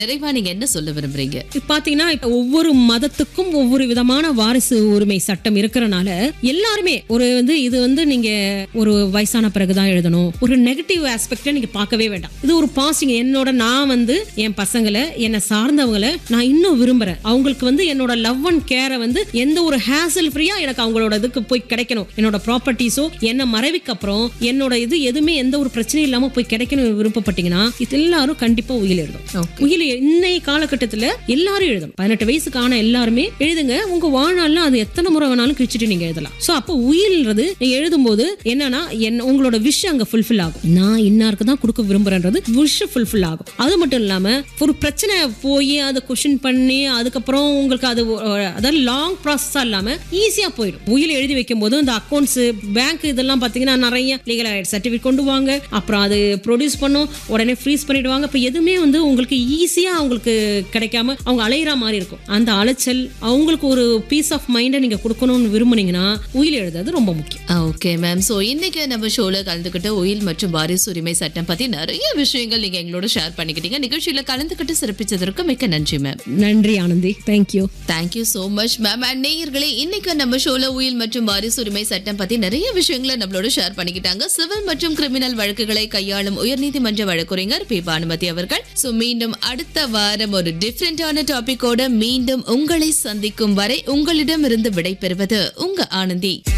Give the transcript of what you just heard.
நிறைவா நீங்க என்ன சொல்ல விரும்புறீங்க இப்ப பாத்தீங்கன்னா இப்ப ஒவ்வொரு மதத்துக்கும் ஒவ்வொரு விதமான வாரிசு உரிமை சட்டம் இருக்கிறனால எல்லாருமே ஒரு வந்து இது வந்து நீங்க ஒரு வயசான பிறகுதான் எழுதணும் ஒரு நெகட்டிவ் ஆஸ்பெக்ட நீங்க பார்க்கவே வேண்டாம் இது ஒரு பாசிங் என்னோட நான் வந்து என் பசங்களை என்னை சார்ந்தவங்களை நான் இன்னும் விரும்புறேன் அவங்களுக்கு வந்து என்னோட லவ் அண்ட் கேரை வந்து எந்த ஒரு ஹேசல் ஃப்ரீயா எனக்கு அவங்களோட இதுக்கு போய் கிடைக்கணும் என்னோட ப்ராப்பர்ட்டிஸோ என்ன மறைவுக்கு அப்புறம் என்னோட இது எதுவுமே எந்த ஒரு பிரச்சனையும் இல்லாம போய் கிடைக்கணும் விருப்பப்பட்டீங்கன்னா இது எல்லாரும் கண்டிப்பா உயில் எழுதும் Okay. உயில் இன்னைய காலகட்டத்துல எல்லாரும் எழுதணும் பதினெட்டு வயசுக்கான எல்லாருமே எழுதுங்க உங்க வாழ்நாள்ல அது எத்தனை முறை வேணாலும் கிழிச்சிட்டு நீங்க எழுதலாம் சோ அப்போ உயில்ன்றது நீங்க எழுதும்போது என்னன்னா என்ன உங்களோட விஷ் அங்க ஃபுல்ஃபில் ஆகும் நான் இன்னாருக்கு தான் கொடுக்க விரும்புறேன்றது விஷ் ஃபுல்ஃபில் ஆகும் அது மட்டும் இல்லாம ஒரு பிரச்சனை போய் அதை கொஷின் பண்ணி அதுக்கப்புறம் உங்களுக்கு அது ஒ- அதாவது லாங் ப்ராசஸா இல்லாம ஈஸியா போயிடும் உயில் எழுதி வைக்கும் போது இந்த அக்கௌண்ட்ஸ் பேங்க் இதெல்லாம் பாத்தீங்கன்னா நிறைய லீகல் சர்டிஃபிகேட் கொண்டு வாங்க அப்புறம் அது ப்ரொடியூஸ் பண்ணும் உடனே ஃப்ரீஸ் பண்ணிடுவாங்க இப்போ எதுவுமே வந்து உங்களுக்கு ஈஸியா அவங்களுக்கு கிடைக்காம அவங்க அலையிற மாதிரி இருக்கும் அந்த அலைச்சல் அவங்களுக்கு ஒரு பீஸ் ஆஃப் மைண்டை நீங்க கொடுக்கணும்னு விரும்புனீங்கன்னா உயில் எழுதுறது ரொம்ப முக்கியம் ஓகே மேம் சோ இன்னைக்கு நம்ம ஷோல கலந்துக்கிட்ட உயில் மற்றும் வாரிசு உரிமை சட்டம் பத்தி நிறைய விஷயங்கள் நீங்க எங்களோட ஷேர் பண்ணிக்கிட்டீங்க நிகழ்ச்சியில கலந்துக்கிட்டு சிறப்பிச்சதற்கு மிக்க நன்றி மேம் நன்றி Anandhi thank you thank you so much ma'am and நேயர்களே இன்னைக்கு நம்ம ஷோல உயில் மற்றும் வாரிசு உரிமை சட்டம் பத்தி நிறைய விஷயங்களை நம்மளோட ஷேர் பண்ணிக்கிட்டாங்க சிவில் மற்றும் கிரிமினல் வழக்குகளை கையாளும் உயர்நீதிமன்ற வழக்குரைஞர் பி பானுமதி அவர்கள் சோ மீண்டும் அடுத்த வாரம் ஒரு டிஃப்ரெண்டான டாபிக்கோட மீண்டும் உங்களை சந்திக்கும் வரை உங்களிடமிருந்து விடைபெறுவது உங்க ஆனந்தி